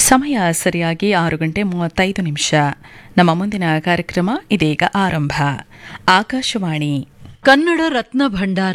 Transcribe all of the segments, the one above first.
ಸಮಯ ಸರಿಯಾಗಿ ಆರು ಗಂಟೆ ಮೂವತ್ತೈದು ನಿಮಿಷ ನಮ್ಮ ಮುಂದಿನ ಕಾರ್ಯಕ್ರಮ ಇದೀಗ ಆರಂಭ ಆಕಾಶವಾಣಿ ಕನ್ನಡ ರತ್ನ ಭಂಡಾರ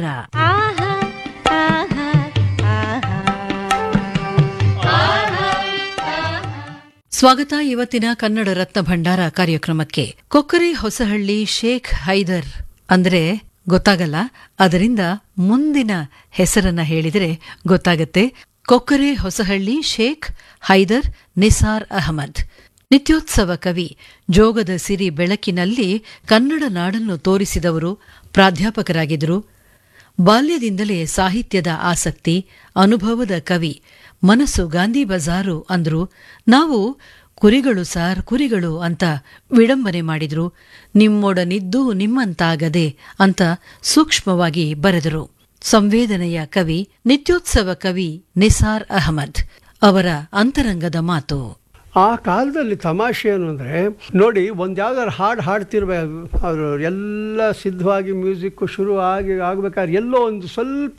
ಸ್ವಾಗತ ಇವತ್ತಿನ ಕನ್ನಡ ರತ್ನ ಭಂಡಾರ ಕಾರ್ಯಕ್ರಮಕ್ಕೆ ಕೊಕ್ಕರೆ ಹೊಸಹಳ್ಳಿ ಶೇಖ್ ಹೈದರ್ ಅಂದ್ರೆ ಗೊತ್ತಾಗಲ್ಲ ಅದರಿಂದ ಮುಂದಿನ ಹೆಸರನ್ನ ಹೇಳಿದರೆ ಗೊತ್ತಾಗತ್ತೆ ಕೊಕ್ಕರೆ ಹೊಸಹಳ್ಳಿ ಶೇಖ್ ಹೈದರ್ ನಿಸಾರ್ ಅಹಮದ್ ನಿತ್ಯೋತ್ಸವ ಕವಿ ಜೋಗದ ಸಿರಿ ಬೆಳಕಿನಲ್ಲಿ ಕನ್ನಡ ನಾಡನ್ನು ತೋರಿಸಿದವರು ಪ್ರಾಧ್ಯಾಪಕರಾಗಿದ್ದರು ಬಾಲ್ಯದಿಂದಲೇ ಸಾಹಿತ್ಯದ ಆಸಕ್ತಿ ಅನುಭವದ ಕವಿ ಮನಸ್ಸು ಗಾಂಧಿ ಬಜಾರು ಅಂದ್ರು ನಾವು ಕುರಿಗಳು ಸಾರ್ ಕುರಿಗಳು ಅಂತ ವಿಡಂಬನೆ ಮಾಡಿದ್ರು ನಿಮ್ಮೊಡನಿದ್ದು ನಿಮ್ಮಂತಾಗದೆ ಅಂತ ಸೂಕ್ಷ್ಮವಾಗಿ ಬರೆದರು ಸಂವೇದನೆಯ ಕವಿ ನಿತ್ಯೋತ್ಸವ ಕವಿ ನಿಸಾರ್ ಅಹಮದ್ ಅವರ ಅಂತರಂಗದ ಮಾತು ಆ ಕಾಲದಲ್ಲಿ ತಮಾಷೆ ಏನು ಅಂದರೆ ನೋಡಿ ಒಂದು ಯಾವ್ದಾದ್ರು ಹಾಡು ಹಾಡ್ತಿರ್ಬೇಕು ಅವರು ಎಲ್ಲ ಸಿದ್ಧವಾಗಿ ಮ್ಯೂಸಿಕ್ಕು ಶುರು ಆಗಿ ಆಗ್ಬೇಕಾದ್ರೆ ಎಲ್ಲೋ ಒಂದು ಸ್ವಲ್ಪ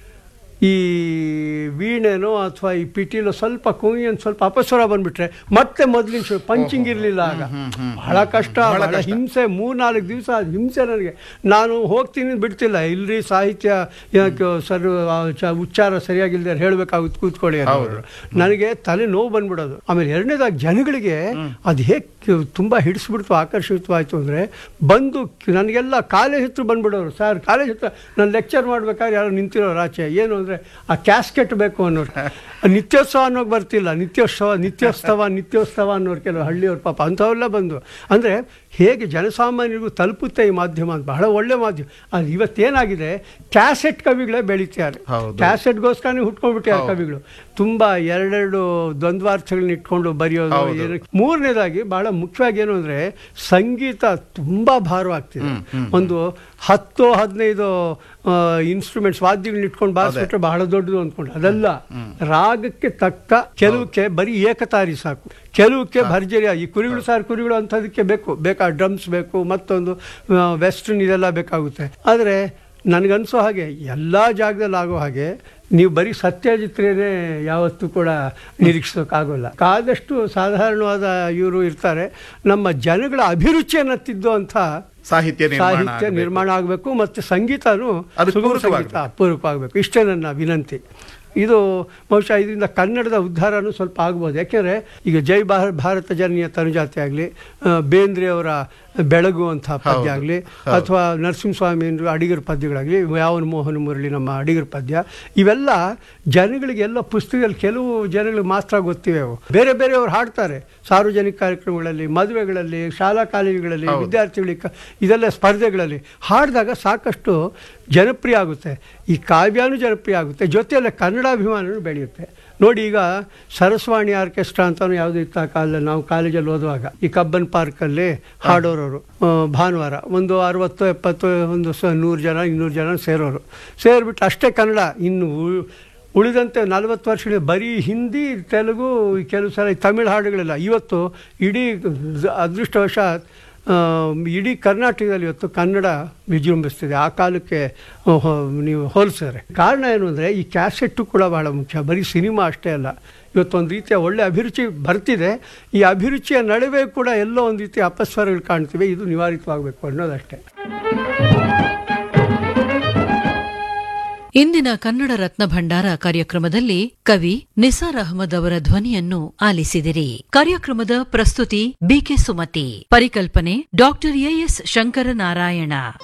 ಈ ವೀಣೆನೋ ಅಥವಾ ಈ ಪಿಟೀಲೋ ಸ್ವಲ್ಪ ಕುಂಗಿ ಒಂದು ಸ್ವಲ್ಪ ಅಪಸ್ವರ ಬಂದ್ಬಿಟ್ರೆ ಮತ್ತೆ ಮೊದಲಿನ ಶುರು ಪಂಚಿಂಗ್ ಇರಲಿಲ್ಲ ಆಗ ಬಹಳ ಕಷ್ಟ ಬಹಳ ಹಿಂಸೆ ಮೂರ್ನಾಲ್ಕು ದಿವಸ ಅದು ಹಿಂಸೆ ನನಗೆ ನಾನು ಹೋಗ್ತೀನಿ ಬಿಡ್ತಿಲ್ಲ ಇಲ್ರಿ ಸಾಹಿತ್ಯ ಯಾಕೆ ಸರ್ ಆ ಚ- ಉಚ್ಚಾರ ಸರಿಯಾಗಿಲ್ಲದೆ ಹೇಳಬೇಕಾಗುತ್ತೆ ಕೂತ್ಕೊಳ್ಳಿ ಅನ್ನೋರು. ನನಗೆ ತಲೆ ನೋವು ಬಂದ್ಬಿಡೋದು ಆಮೇಲೆ ಎರಡನೇದಾಗಿ ಜನಗಳಿಗೆ ಅದು ಹೇಗೆ ತುಂಬ ಹಿಡಿಸ್ಬಿಡ್ತು ಆಕರ್ಷಿತವಾಯಿತು ಅಂದರೆ ಬಂದು ನನಗೆಲ್ಲ ಕಾಲೇಜ್ ಹತ್ರ ಬಂದ್ಬಿಡೋರು ಸರ್ ಕಾಲೇಜ್ ಹತ್ರ ನಾನು ಲೆಕ್ಚರ್ ಮಾಡ್ಬೇಕಾದ್ರೆ ಯಾರೋ ನಿಂತಿರೋರು ಆಚೆ ಏನು ಅಂದರೆ ಆ ಕ್ಯಾಸ್ಕೆಟ್ ಬೇಕು ಅನ್ನೋರು ನಿತ್ಯೋತ್ಸವ ಅನ್ನೋಕೆ ಬರ್ತಿಲ್ಲ ನಿತ್ಯೋತ್ಸವ ನಿತ್ಯೋತ್ಸವ ನಿತ್ಯೋತ್ಸವ ಅನ್ನೋರು ಕೆಲವು ಹಳ್ಳಿಯವ್ರ ಪಾಪ ಅಂಥವೆಲ್ಲ ಬಂದು ಅಂದರೆ ಹೇಗೆ ಜನಸಾಮಾನ್ಯರಿಗೂ ತಲುಪುತ್ತೆ ಈ ಮಾಧ್ಯಮ ಅಂತ ಬಹಳ ಒಳ್ಳೆ ಮಾಧ್ಯಮ ಅದು ಇವತ್ತೇನಾಗಿದೆ ಕ್ಯಾಸೆಟ್ ಕವಿಗಳೇ ಬೆಳೀತಾರೆ ಕ್ಯಾಸೆಟ್ಗೋಸ್ಕರನೇ ಹುಟ್ಕೊಂಡ್ಬಿಟ್ಟಿದ್ದಾರೆ ಕವಿಗಳು ತುಂಬ ಎರಡೆರಡು ದ್ವಂದ್ವಾರ್ಥಗಳನ್ನ ಇಟ್ಕೊಂಡು ಬರೆಯೋದು ಏನು ಮೂರನೇದಾಗಿ ಬಹಳ ಮುಖ್ಯವಾಗಿ ಏನು ಅಂದರೆ ಸಂಗೀತ ತುಂಬ ಭಾರವಾಗ್ತಿದೆ ಒಂದು ಹತ್ತು ಹದಿನೈದು ಇನ್ಸ್ಟ್ರೂಮೆಂಟ್ಸ್ ವಾದ್ಯಗಳನ್ನ ಇಟ್ಕೊಂಡು ಬಾರಿಸ್ಬಿಟ್ರೆ ಬಹಳ ದೊಡ್ಡದು ಅಂದ್ಕೊಂಡು ಅದಲ್ಲ ರಾಗಕ್ಕೆ ತಕ್ಕ ಕೆಲವಕ್ಕೆ ಬರೀ ಏಕತಾರಿ ಸಾಕು ಕೆಲವಕ್ಕೆ ಭರ್ಜರಿ ಈ ಕುರಿಗಳು ಸಾರು ಕುರಿಗಳು ಅಂಥದಕ್ಕೆ ಬೇಕು ಬೇಕಾ ಡ್ರಮ್ಸ್ ಬೇಕು ಮತ್ತೊಂದು ವೆಸ್ಟರ್ನ್ ಇದೆಲ್ಲ ಬೇಕಾಗುತ್ತೆ ಆದರೆ ನನಗನ್ಸೋ ಹಾಗೆ ಎಲ್ಲ ಜಾಗದಲ್ಲಿ ಆಗೋ ಹಾಗೆ ನೀವು ಬರೀ ಸತ್ಯಜಿತ್ರೇನೆ ಯಾವತ್ತೂ ಕೂಡ ನಿರೀಕ್ಷಿಸೋಕ್ಕಾಗೋಲ್ಲ ಆದಷ್ಟು ಸಾಧಾರಣವಾದ ಇವರು ಇರ್ತಾರೆ ನಮ್ಮ ಜನಗಳ ಅಭಿರುಚಿಯನ್ನು ತಿದ್ದುವಂಥ ಸಾಹಿತ್ಯ ನಿರ್ಮಾಣ ಸಾಹಿತ್ಯ ಆಗ್ಬೇಕು. ನಿರ್ಮಾಣ ಆಗಬೇಕು ಮತ್ತು ಸಂಗೀತನೂ ಅದಕ್ಕೆ ಸುಗಮ ಪೂರಕವಾಗ್ಬೇಕು. ಸಂಗೀತ ಪೂರಕವಾಗಬೇಕು ಇಷ್ಟೇ ನನ್ನ ವಿನಂತಿ ಇದು ಬಹುಶಃ ಇದರಿಂದ ಕನ್ನಡದ ಉದ್ಧಾರನೂ ಸ್ವಲ್ಪ ಆಗ್ಬೋದು ಯಾಕೆಂದರೆ ಈಗ ಜೈ ಭಾರ ಭಾರತ ಜನನೀಯ ತನುಜಾತಿ ಆಗಲಿ ಬೇಂದ್ರೆ ಅವರ ಬೆಳಗು ಅಂತ ಪದ್ಯ ಆಗಲಿ ಅಥವಾ ನರಸಿಂಹಸ್ವಾಮಿ ಅಡಿಗರ ಪದ್ಯಗಳಾಗಲಿ ಯಾವನ ಮೋಹನ ಮುರಳಿ ನಮ್ಮ ಅಡಿಗರ ಪದ್ಯ ಇವೆಲ್ಲ ಜನಗಳಿಗೆ ಎಲ್ಲ ಪುಸ್ತಕದಲ್ಲಿ ಕೆಲವು ಜನಗಳಿಗೆ ಮಾತ್ರ ಗೊತ್ತಿವೆ ಅವು ಬೇರೆ ಬೇರೆಯವರು ಹಾಡ್ತಾರೆ ಸಾರ್ವಜನಿಕ ಕಾರ್ಯಕ್ರಮಗಳಲ್ಲಿ ಮದುವೆಗಳಲ್ಲಿ ಶಾಲಾ ಕಾಲೇಜುಗಳಲ್ಲಿ ವಿದ್ಯಾರ್ಥಿಗಳಿಗೆ ಕ- ಇದೆಲ್ಲ ಸ್ಪರ್ಧೆಗಳಲ್ಲಿ ಹಾಡಿದಾಗ ಸಾಕಷ್ಟು ಜನಪ್ರಿಯ ಆಗುತ್ತೆ ಈ ಕಾವ್ಯನೂ ಜನಪ್ರಿಯ ಆಗುತ್ತೆ ಜೊತೆಯಲ್ಲೇ ಕನ್ನಡಾಭಿಮಾನನೂ ಬೆಳೆಯುತ್ತೆ ನೋಡಿ ಈಗ ಸರಸ್ವಾಣಿ ಆರ್ಕೆಸ್ಟ್ರಾ ಅಂತಾನು ಯಾವುದೋ ಇತ್ತು ಆ ಕಾಲದಲ್ಲಿ ನಾವು ಕಾಲೇಜಲ್ಲಿ ಓದುವಾಗ ಈ ಕಬ್ಬನ್ ಪಾರ್ಕಲ್ಲಿ ಹಾಡೋರವರು ಆ, ಭಾನುವಾರ ಒಂದು ಅರವತ್ತು ಎಪ್ಪತ್ತು ಒಂದು ಸ ನೂರು ಜನ ಇನ್ನೂರು ಜನ ಸೇರೋರು ಸೇರಿಬಿಟ್ಟು ಅಷ್ಟೇ ಕನ್ನಡ ಇನ್ನು ಉ- ಉಳಿದಂತೆ ನಲವತ್ತು ವರ್ಷಗಳ ಬರೀ ಹಿಂದಿ ತೆಲುಗು ಈ ಕೆಲವು ಸಲ ಈ ತಮಿಳು ಹಾಡುಗಳೆಲ್ಲ ಇವತ್ತು ಇಡೀ ದ- ಅದೃಷ್ಟವಶಾತ್ ಆ, ಇಡೀ ಕರ್ನಾಟಕದಲ್ಲಿ ಇವತ್ತು ಕನ್ನಡ ವಿಜೃಂಭಿಸ್ತಿದೆ ಆ ಕಾಲಕ್ಕೆ ಆ, ಹೊ- ನೀವು ಹೋಲಿಸಿದ್ರೆ ಕಾರಣ ಏನು ಅಂದರೆ ಈ ಕ್ಯಾಸೆಟ್ಟು ಕೂಡ ಬಹಳ ಮುಖ್ಯ ಬರೀ ಸಿನಿಮಾ ಅಷ್ಟೇ ಅಲ್ಲ ಇವತ್ತೊಂದು ರೀತಿಯ ಒಳ್ಳೆ ಅಭಿರುಚಿ ಬರ್ತಿದೆ ಈ ಅಭಿರುಚಿಯ ನಡುವೆ ಕೂಡ ಎಲ್ಲೋ ಒಂದು ರೀತಿಯ ಅಪಸ್ವರಗಳು ಕಾಣ್ತಿವೆ ಇದು ನಿವಾರಿತವಾಗಬೇಕು ಅನ್ನೋದಷ್ಟೇ ಇಂದಿನ ಕನ್ನಡ ರತ್ನ ಭಂಡಾರ ಕಾರ್ಯಕ್ರಮದಲ್ಲಿ ಕವಿ ನಿಸಾರ್ ಅಹಮದ್ ಅವರ ಧ್ವನಿಯನ್ನು ಆಲಿಸಿದಿರಿ ಕಾರ್ಯಕ್ರಮದ ಪ್ರಸ್ತುತಿ ಬಿಕೆ ಸುಮತಿ ಪರಿಕಲ್ಪನೆ ಡಾಕ್ಟರ್ ಎಎಸ್ ಶಂಕರನಾರಾಯಣ